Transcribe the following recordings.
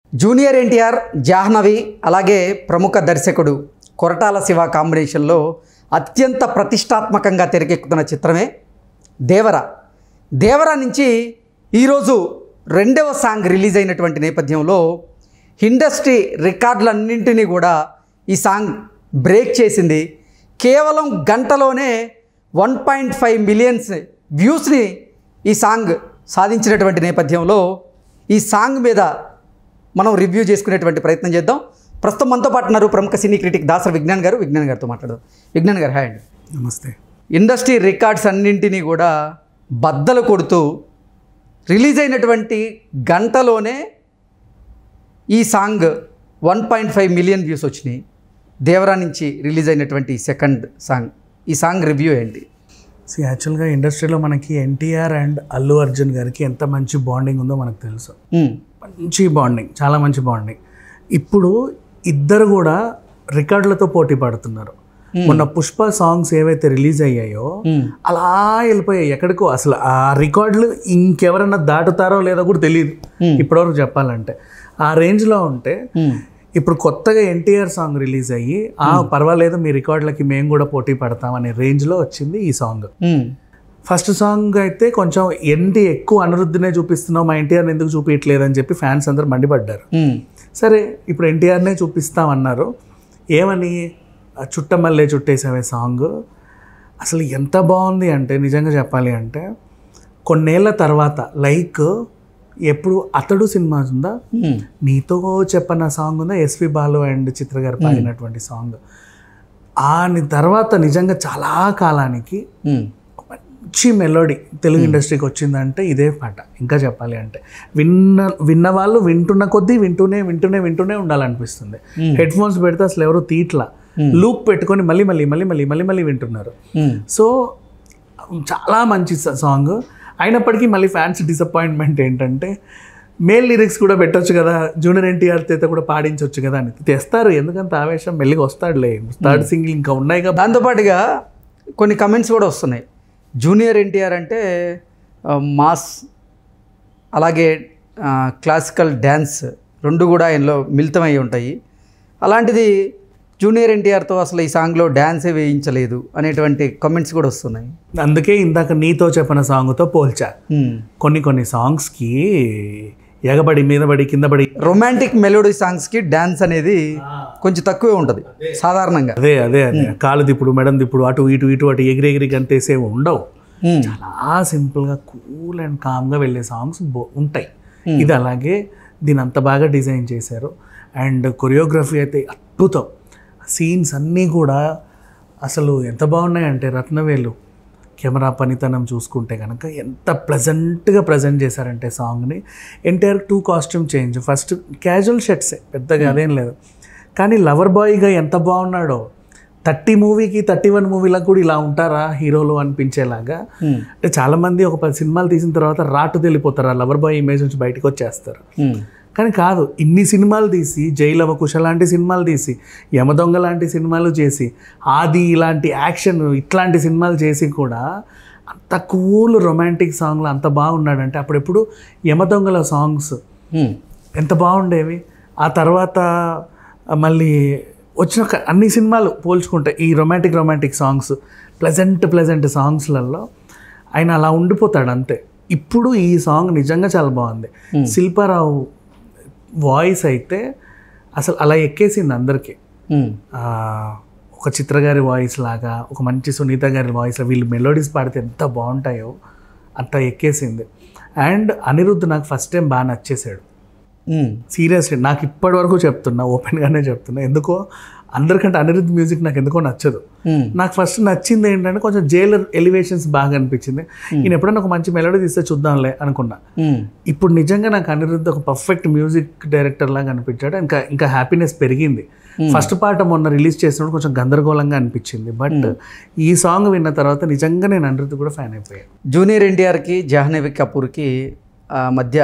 Junior NTR Jahnavi అలాగే ప్రముఖ దర్శకుడు కొరటాల శివ కాంబినేషన్లో అత్యంత ప్రతిష్టాత్మకంగా తెరకెక్కుతున్న చిత్రమే దేవర దేవర నుంచి ఈరోజు రెండవ సాంగ్ రిలీజ్ అయినటువంటి నేపథ్యంలో ఇండస్ట్రీ రికార్డులన్నింటినీ కూడా ఈ సాంగ్ బ్రేక్ చేసింది కేవలం గంటలోనే వన్ పాయింట్ ఫైవ్ మిలియన్స్ వ్యూస్ని ఈ సాంగ్ సాధించినటువంటి నేపథ్యంలో ఈ సాంగ్ మీద మనం రివ్యూ చేసుకునేటువంటి ప్రయత్నం చేద్దాం ప్రస్తుతం మనతో పాటు ఉన్నారు ప్రముఖ సినీ క్రిటిక్ దాసరి విజ్ఞాన్ గారు విజ్ఞాన్ గారితో మాట్లాడదాం విజ్ఞాన్ గారు హాయ్ అండి నమస్తే ఇండస్ట్రీ రికార్డ్స్ అన్నింటినీ కూడా బద్దలు కొడుతూ రిలీజ్ అయినటువంటి గంటలోనే ఈ song one point five million views వచ్చినాయి దేవరా నుంచి రిలీజ్ అయినటువంటి సెకండ్ సాంగ్ ఈ సాంగ్ రివ్యూ ఏంటి సో యాక్చువల్గా ఇండస్ట్రీలో మనకి ఎన్టీఆర్ అండ్ అల్లు అర్జున్ గారికి ఎంత మంచి బాండింగ్ ఉందో మనకు తెలుసు మ్మ్. మంచి బాండింగ్ చాలా మంచి బాండింగ్ ఇప్పుడు ఇద్దరు కూడా రికార్డులతో పోటీ పడుతున్నారు మొన్న పుష్ప సాంగ్స్ ఏవైతే రిలీజ్ అయ్యాయో మ్మ్. అలా వెళ్ళిపోయాయి ఎక్కడికో అసలు ఆ రికార్డులు ఇంకెవరన్నా దాటుతారో లేదో కూడా తెలియదు ఇప్పటివరకు చెప్పాలంటే ఆ రేంజ్లో ఉంటే మ్మ్. ఇప్పుడు కొత్తగా ఎన్టీఆర్ సాంగ్ రిలీజ్ అయ్యి ఆ పర్వాలేదు మీ రికార్డులకి మేము కూడా పోటీ పడతాం అనే రేంజ్లో వచ్చింది ఈ సాంగ్ మ్మ్. ఫస్ట్ సాంగ్ అయితే కొంచెం ఏంటి ఎక్కువ అనిరుద్ధినే చూపిస్తున్నావు మా ఎన్టీఆర్ని ఎందుకు చూపించట్లేదు అని చెప్పి ఫ్యాన్స్ అందరు మండిపడ్డారు మ్మ్. సరే ఇప్పుడు ఎన్టీఆర్నే చూపిస్తామన్నారు ఏమని ఆ చుట్టమల్లే చుట్టేసావే సాంగ్ అసలు ఎంత బాగుంది అంటే నిజంగా చెప్పాలి అంటే కొన్నేళ్ల తర్వాత లైక్ ఎప్పుడు అతడు సినిమా ఉందా మ్మ్. నీతో చెప్పన్న సాంగ్ ఉందా ఎస్వి బాలు అండ్ చిత్ర గారు పాడినటువంటి సాంగ్ ఆ ని- తర్వాత నిజంగా చాలా కాలానికి మ్మ్. మంచి మెలోడీ తెలుగు ఇండస్ట్రీకి వచ్చిందంటే ఇదే పాట ఇంకా చెప్పాలి అంటే విన్న విన్న వాళ్ళు వింటున్న కొద్దీ వింటూనే వింటూనే వింటూనే ఉండాలనిపిస్తుంది హెడ్ ఫోన్స్ పెడితే అసలు ఎవరు తీట్లా లూప్ పెట్టుకొని మళ్ళీ మళ్ళీ మళ్ళీ మళ్ళీ మళ్ళీ మళ్ళీ వింటున్నారు మ్మ్. సో చాలా మంచి సాంగ్ అయినప్పటికీ మళ్ళీ ఫ్యాన్స్ డిసప్పాయింట్మెంట్ ఏంటంటే మేల్ లిరిక్స్ కూడా పెట్టొచ్చు కదా జూనియర్ ఎన్టీఆర్ చేత కూడా పాడించవచ్చు కదా అని తెస్తారు ఎందుకంత ఆవేశం మెల్లిగా వస్తాడులే థర్డ్ సింగిల్ ఇంకా ఉన్నాయి కదా దాంతోపాటుగా కొన్ని కమెంట్స్ కూడా వస్తున్నాయి జూనియర్ ఎన్టీఆర్ అంటే ఆ, మాస్ అలాగే ఆ, క్లాసికల్ డ్యాన్స్ రెండు కూడా ఆయనలో మిళితమై ఉంటాయి అలాంటిది జూనియర్ ఎన్టీఆర్తో అసలు ఈ సాంగ్లో డ్యాన్సే వేయించలేదు అనేటువంటి కమెంట్స్ కూడా వస్తున్నాయి అందుకే ఇందాక నీతో చెప్పిన సాంగ్తో పోల్చా హ్మ్. కొన్ని కొన్ని సాంగ్స్కి ఎగబడి మీదబడి కిందబడి రొమాంటిక్ మెలోడీ సాంగ్స్కి డ్యాన్స్ అనేది కొంచెం తక్కువే ఉంటుంది సాధారణంగా అదే అదే అదే కాలు దిప్పుడు మెడం దిప్పుడు అటు ఇటు ఇటు అటు ఎగిరి ఎగిరి గంతేసే ఉండవు హ్మ్. చాలా సింపుల్గా కూల్ అండ్ కామ్గా వెళ్ళే సాంగ్స్ ఉంటాయి ఇది అలాగే దీని అంత బాగా డిజైన్ చేశారు అండ్ కొరియోగ్రఫీ అయితే అద్భుతం సీన్స్ అన్నీ కూడా అసలు ఎంత బాగున్నాయంటే రత్నవేలు కెమెరా పనితనం చూసుకుంటే కనుక ఎంత ప్లెజెంట్గా ప్రజెంట్ చేశారంటే సాంగ్ని entire two costume change first casual షర్ట్సే పెద్దగా అదేం లేదు కానీ లవర్ బాయ్గా ఎంత బాగున్నాడో థర్టీ మూవీకి థర్టీ వన్ మూవీలకు కూడా ఇలా ఉంటారా హీరోలు అనిపించేలాగా హ్మ్. అంటే చాలామంది ఒక పది సినిమాలు తీసిన తర్వాత రాటు తెలిపోతారు ఆ లవర్ బాయ్ ఇమేజ్ నుంచి బయటకు వచ్చేస్తారు హ్మ్. కానీ కాదు ఇన్ని సినిమాలు తీసి జైలవ కుశ లాంటి సినిమాలు తీసి యమదొంగ లాంటి సినిమాలు చేసి ఆది ఇలాంటి యాక్షన్ ఇట్లాంటి సినిమాలు చేసి కూడా అంత కూల్ రొమాంటిక్ సాంగ్లు అంత బాగున్నాడంటే అప్పుడెప్పుడు యమదొంగల సాంగ్స్ హ్మ్. ఎంత బాగుండేవి ఆ తర్వాత మళ్ళీ వచ్చిన క- అన్ని సినిమాలు పోల్చుకుంటే ఈ romantic romantic songs pleasant pleasant సాంగ్స్లలో ఆయన అలా ఉండిపోతాడు అంతే ఇప్పుడు ఈ సాంగ్ నిజంగా చాలా బాగుంది శిల్పారావు వాయిస్ అయితే అసలు అలా ఎక్కేసింది అందరికీ హ్మ్. ఆ, ఒక చిత్ర గారి వాయిస్ లాగా ఒక మంచి సునీత గారి వాయిస్ వీళ్ళు మెలోడీస్ పాడితే ఎంత బాగుంటాయో అంత ఎక్కేసింది అండ్ అనిరుద్ధ్ నాకు ఫస్ట్ టైం బాగా నచ్చేసాడు హ్మ్. సీరియస్లీ నాకు ఇప్పటి వరకు చెప్తున్నా ఓపెన్గానే చెప్తున్నా ఎందుకో అందరికంటే అనిరుద్ధ్ మ్యూజిక్ నాకు ఎందుకో నచ్చదు హ్మ్. నాకు ఫస్ట్ నచ్చింది ఏంటంటే కొంచెం జైలర్ ఎలివేషన్స్ బాగా అనిపించింది నేను ఎప్పుడైనా ఒక మంచి మెలోడీ తీస్తే చూద్దాంలే అనుకున్నా హ్మ్. ఇప్పుడు నిజంగా నాకు అనిరుద్ధ్ ఒక పర్ఫెక్ట్ మ్యూజిక్ డైరెక్టర్ లాగా అనిపించాడు ఇంకా ఇంకా హ్యాపీనెస్ పెరిగింది ఫస్ట్ పాట మొన్న రిలీజ్ చేసినప్పుడు కొంచెం గందరగోళంగా అనిపించింది బట్ ఈ సాంగ్ విన్న తర్వాత నిజంగా నేను అనిరుద్ధ్ కూడా ఫ్యాన్ అయిపోయాను జూనియర్ ఎన్టీఆర్కి జాహ్నవి కపూర్కి ఆ మధ్య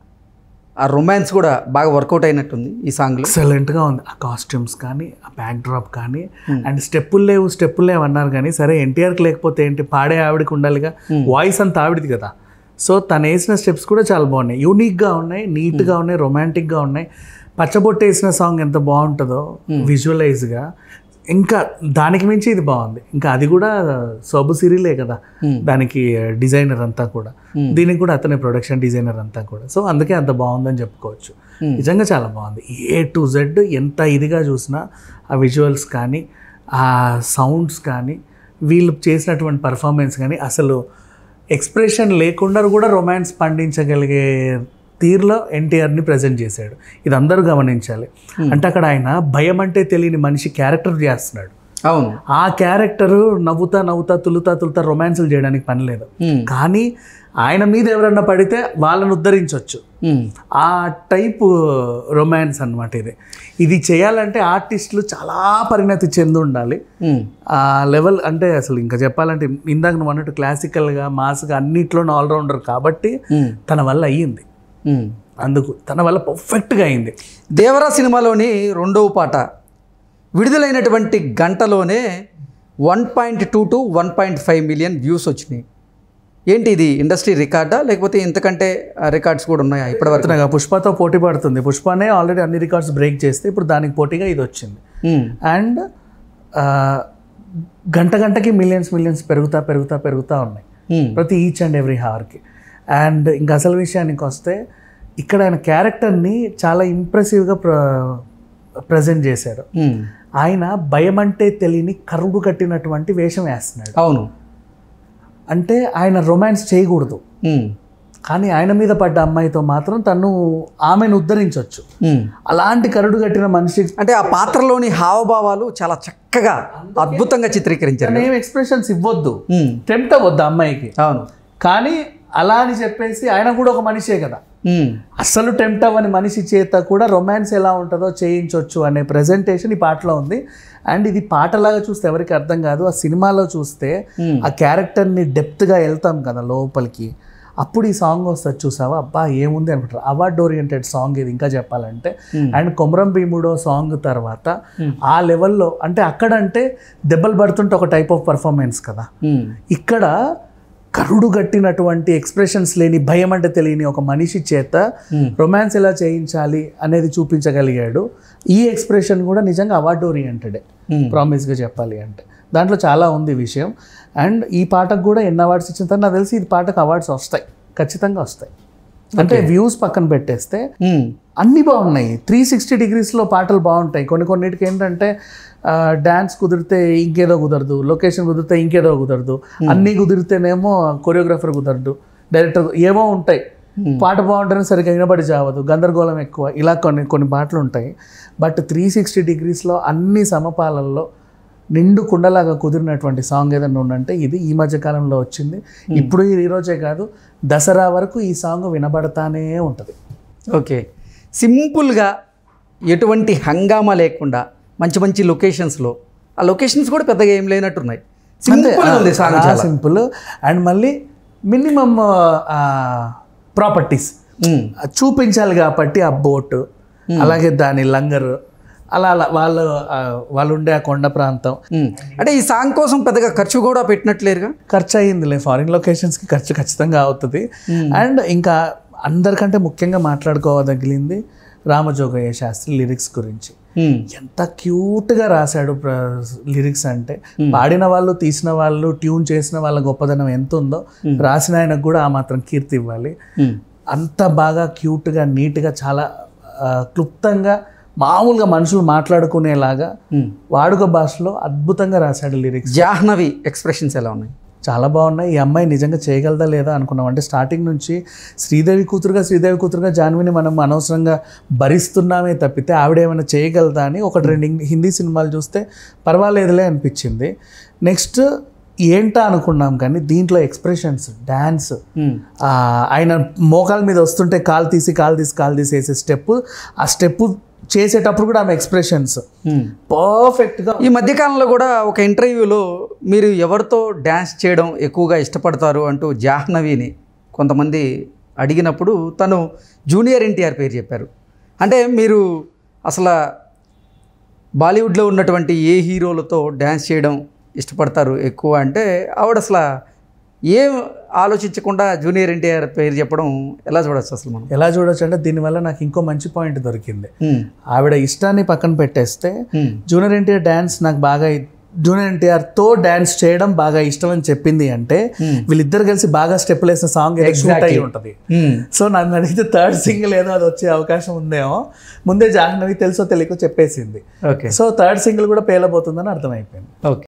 ఆ రొమాన్స్ కూడా బాగా వర్కౌట్ అయినట్టుంది ఈ సాంగ్లో ఎక్సలెంట్గా ఉంది ఆ కాస్ట్యూమ్స్ కానీ ఆ బ్యాక్ డ్రాప్ కానీ అండ్ స్టెప్పులు లేవు స్టెప్పులు లేవు అన్నారు కానీ సరే ఎన్టీఆర్కి లేకపోతే ఏంటి పాడే ఆవిడకి ఉండాలిగా వాయిస్ అంతా ఆవిడది కదా సో తను వేసిన స్టెప్స్ కూడా చాలా బాగున్నాయి యూనిక్గా ఉన్నాయి నీట్గా ఉన్నాయి రొమాంటిక్గా ఉన్నాయి పచ్చబొట్టు వేసిన సాంగ్ ఎంత బాగుంటుందో విజువలైజ్గా ఇంకా దానికి మించి ఇది బాగుంది ఇంకా అది కూడా సోబు సిరీలే కదా దానికి డిజైనర్ అంతా కూడా దీనికి కూడా అతనే ప్రొడక్షన్ డిజైనర్ అంతా కూడా సో అందుకే అంత బాగుందని చెప్పుకోవచ్చు నిజంగా చాలా బాగుంది ఏ టు జెడ్ ఎంత ఇదిగా చూసినా ఆ విజువల్స్ కానీ ఆ సౌండ్స్ కానీ వీళ్ళు చేసినటువంటి పర్ఫార్మెన్స్ కానీ అసలు ఎక్స్ప్రెషన్ లేకుండా కూడా రొమాన్స్ పండించగలిగే తీరులో ఎన్టీఆర్ని ప్రజెంట్ చేశాడు ఇది అందరూ గమనించాలి అంటే అక్కడ ఆయన భయం అంటే తెలియని మనిషి క్యారెక్టర్ చేస్తున్నాడు అవును ఆ క్యారెక్టర్ నవ్వుతా నవ్వుతా తులుతా తులుతా రొమాన్సులు చేయడానికి పని లేదు ఉమ్, కానీ ఆయన మీద ఎవరన్నా పడితే వాళ్ళని ఉద్ధరించవచ్చు ఉమ్, ఆ టైప్ రొమాన్స్ అన్నమాట ఇది ఇది చేయాలంటే ఆర్టిస్టులు చాలా పరిణతి చెంది ఉండాలి ఉమ్, ఆ లెవెల్ అంటే అసలు ఇంకా చెప్పాలంటే ఇందాక నువ్వు అన్నట్టు క్లాసికల్గా మాస్గా అన్నిట్లోనూ ఆల్రౌండర్ కాబట్టి ఉమ్, తన వల్ల అయ్యింది ఉమ్. అందుకు తన వల్ల పర్ఫెక్ట్గా అయింది దేవరా సినిమాలోని రెండవ పాట విడుదలైనటువంటి గంటలోనే one point two to one point five million views వచ్చినాయి ఏంటి ఇది ఇండస్ట్రీ రికార్డా లేకపోతే ఇంతకంటే రికార్డ్స్ కూడా ఉన్నాయా ఇప్పటివరకు అతనుగా పుష్పతో పోటీ పడుతుంది పుష్పనే ఆల్రెడీ అన్ని రికార్డ్స్ బ్రేక్ చేస్తే ఇప్పుడు దానికి పోటీగా ఇది వచ్చింది ఉమ్, అండ్ గంట గంటకి మిలియన్స్ మిలియన్స్ పెరుగుతా పెరుగుతా పెరుగుతా ఉన్నాయి ఉమ్, ప్రతి ఈచ్ అండ్ ఎవ్రీ హావర్కి అండ్ ఇంకా అసలు విషయానికి వస్తే ఇక్కడ ఆయన క్యారెక్టర్ని చాలా ఇంప్రెసివ్గా ప్ర ప్రజెంట్ చేశారు ఉమ్, ఆయన భయం అంటే తెలియని కరుడు కట్టినటువంటి వేషం వేస్తున్నాడు అవును అంటే ఆయన రొమాన్స్ చేయకూడదు ఉమ్, కానీ ఆయన మీద పడ్డ అమ్మాయితో మాత్రం తను ఆమెను ఉద్ధరించవచ్చు ఉమ్. అలాంటి కరుడు కట్టిన మనిషి అంటే ఆ పాత్రలోని హావభావాలు చాలా చక్కగా అద్భుతంగా చిత్రీకరించారు ఏం ఎక్స్ప్రెషన్స్ ఇవ్వద్దు ఉమ్, టెంప్ట్ అవ్వద్దు అమ్మాయికి అవును కానీ అలా అని చెప్పేసి ఆయన కూడా ఒక మనిషే కదా ఉమ్, అస్సలు టెంప్ట్ అవ్వని మనిషి చేత కూడా రొమాన్స్ ఎలా ఉంటుందో చేయించవచ్చు అనే ప్రజెంటేషన్ ఈ పాటలో ఉంది అండ్ ఇది పాటలాగా చూస్తే ఎవరికి అర్థం కాదు ఆ సినిమాలో చూస్తే Hmm. ఆ క్యారెక్టర్ని డెప్త్గా వెళ్తాం కదా లోపలికి అప్పుడు ఈ సాంగ్ వస్తుంది చూసావా అబ్బా ఏముంది అనుకుంటారు అవార్డ్ ఓరియంటెడ్ సాంగ్ ఇది ఇంకా చెప్పాలంటే అండ్ కొమరం భీముడో సాంగ్ తర్వాత ఆ లెవెల్లో అంటే అక్కడంటే దెబ్బలు పడుతుంటే ఒక టైప్ ఆఫ్ పర్ఫార్మెన్స్ కదా ఉమ్, ఇక్కడ కరుడు గట్టినటువంటి ఎక్స్ప్రెషన్స్ లేని భయం అంటే తెలియని ఒక మనిషి చేత Hmm. రొమాన్స్ ఎలా చేయించాలి అనేది చూపించగలిగాడు ఈ ఎక్స్ప్రెషన్ కూడా నిజంగా అవార్డు ఓరియంటెడే ఉమ్. ప్రామిస్గా చెప్పాలి అంటే దాంట్లో చాలా ఉంది విషయం అండ్ ఈ పాటకు కూడా ఎన్ని అవార్డ్స్ ఇచ్చిన తర్వాత నాకు తెలిసి ఈ పాటకు అవార్డ్స్ వస్తాయి ఖచ్చితంగా వస్తాయి అంటే వ్యూస్ పక్కన పెట్టేస్తే ఉమ్, అన్నీ బాగున్నాయి త్రీ సిక్స్టీ డిగ్రీస్లో పాటలు బాగుంటాయి కొన్ని కొన్నిటికి ఏంటంటే డ్యాన్స్ కుదిరితే ఇంకేదో కుదరదు లొకేషన్ కుదిరితే ఇంకేదో కుదరదు అన్నీ కుదిరితేనేమో కొరియోగ్రాఫర్ కుదరదు డైరెక్టర్ ఏమో ఉంటాయి పాట బాగుంటేనే సరిగ్గా వినబడి చావదు గందరగోళం ఎక్కువ ఇలా కొన్ని కొన్ని పాటలు ఉంటాయి బట్ త్రీ సిక్స్టీ డిగ్రీస్లో అన్ని సమపాలల్లో నిండు కుండలాగా కుదిరినటువంటి సాంగ్ ఏదైనా ఉందంటే ఇది ఈ మధ్య కాలంలో వచ్చింది ఇప్పుడు ఈ రోజే కాదు దసరా వరకు ఈ సాంగ్ వినబడతానే ఉంటుంది ఓకే సింపుల్గా ఎటువంటి హంగామా లేకుండా మంచి మంచి లొకేషన్స్లో ఆ లొకేషన్స్ కూడా పెద్దగా ఏం లేనట్టున్నాయి సింపుల్గా ఉంది సాంగ్ చాలా సింపుల్ అండ్ మళ్ళీ మినిమం ప్రాపర్టీస్ ఉమ్, చూపించాలి కాబట్టి ఆ బోట్ అలాగే దాని లంగర్ అలా అలా వాళ్ళు ఆ, వాళ్ళు ఉండే ఆ కొండ ప్రాంతం ఉమ్. అంటే ఈ సాంగ్ కోసం పెద్దగా ఖర్చు కూడా పెట్టినట్లేరుగా ఖర్చు అయ్యిందిలే ఫారిన్ లొకేషన్స్కి ఖర్చు ఖచ్చితంగా అవుతుంది అండ్ ఇంకా అందరికంటే ముఖ్యంగా మాట్లాడుకోవదగిలింది రామజోగయ్య శాస్త్రి లిరిక్స్ గురించి ఉమ్, ఎంత క్యూట్గా రాశాడు లిరిక్స్ అంటే పాడిన వాళ్ళు తీసిన వాళ్ళు ట్యూన్ చేసిన వాళ్ళ గొప్పదనం ఎంత ఉందో రాసిన ఆయనకు కూడా ఆ మాత్రం కీర్తి ఇవ్వాలి ఉమ్. అంత బాగా క్యూట్గా నీట్గా చాలా ఆ, క్లుప్తంగా మామూలుగా మనుషులు మాట్లాడుకునేలాగా ఉమ్. వాడుక భాషలో అద్భుతంగా రాశాడు లిరిక్స్ జాహ్నవి ఎక్స్ప్రెషన్స్ ఎలా ఉన్నాయి చాలా బాగున్నాయి ఈ అమ్మాయి నిజంగా చేయగలదా లేదా అనుకున్నాం అంటే స్టార్టింగ్ నుంచి శ్రీదేవి కూతురుగా శ్రీదేవి కూతురుగా జాన్విని మనం అనవసరంగా భరిస్తున్నామే తప్పితే ఆవిడ ఏమైనా చేయగలదా అని ఒకటి రెండు ఇంగ్- హిందీ సినిమాలు చూస్తే పర్వాలేదులే అనిపించింది నెక్స్ట్ ఏంటా అనుకున్నాం కానీ దీంట్లో ఎక్స్ప్రెషన్స్ డ్యాన్స్ ఉమ్, ఆయన మోకాల మీద వస్తుంటే కాలు తీసి కాలు తీసి కాలు తీసి వేసే స్టెప్ ఆ స్టెప్ చేసేటప్పుడు కూడా ఆమె ఎక్స్ప్రెషన్స్ ఉమ్. పర్ఫెక్ట్గా ఈ మధ్యకాలంలో కూడా ఒక ఇంటర్వ్యూలో మీరు ఎవరితో డ్యాన్స్ చేయడం ఎక్కువగా ఇష్టపడతారు అంటూ జాహ్నవిని కొంతమంది అడిగినప్పుడు తను జూనియర్ ఎన్టీఆర్ పేరు చెప్పారు అంటే మీరు అసలు బాలీవుడ్లో ఉన్నటువంటి ఏ హీరోలతో డ్యాన్స్ చేయడం ఇష్టపడతారు ఎక్కువ అంటే ఆవిడ అసలు ఏ ఆలోచించకుండా జూనియర్ ఎన్టీఆర్ పేరు చెప్పడం ఎలా చూడొచ్చు అసలు మనం ఎలా చూడొచ్చు అంటే దీనివల్ల నాకు ఇంకో మంచి పాయింట్ దొరికింది ఉమ్, ఆవిడ ఇష్టాన్ని పక్కన పెట్టేస్తే ఉమ్, జూనియర్ ఎన్టీఆర్ డ్యాన్స్ నాకు బాగా జూనియర్ ఎన్టీఆర్ తో డ్యాన్స్ చేయడం బాగా ఇష్టం అని చెప్పింది అంటే వీళ్ళిద్దరు కలిసి బాగా స్టెప్పులు వేసిన సాంగ్ షూట్ అయి ఉంటుంది ఉమ్. సో నన్ను అడిగితే థర్డ్ సింగిల్ ఏదో అది వచ్చే అవకాశం ఉందేమో ముందే జాహ్నవి తెలుసో తెలియకో చెప్పేసింది ఓకే సో థర్డ్ సింగిల్ కూడా పేలబోతుందని అర్థమైపోయింది ఓకే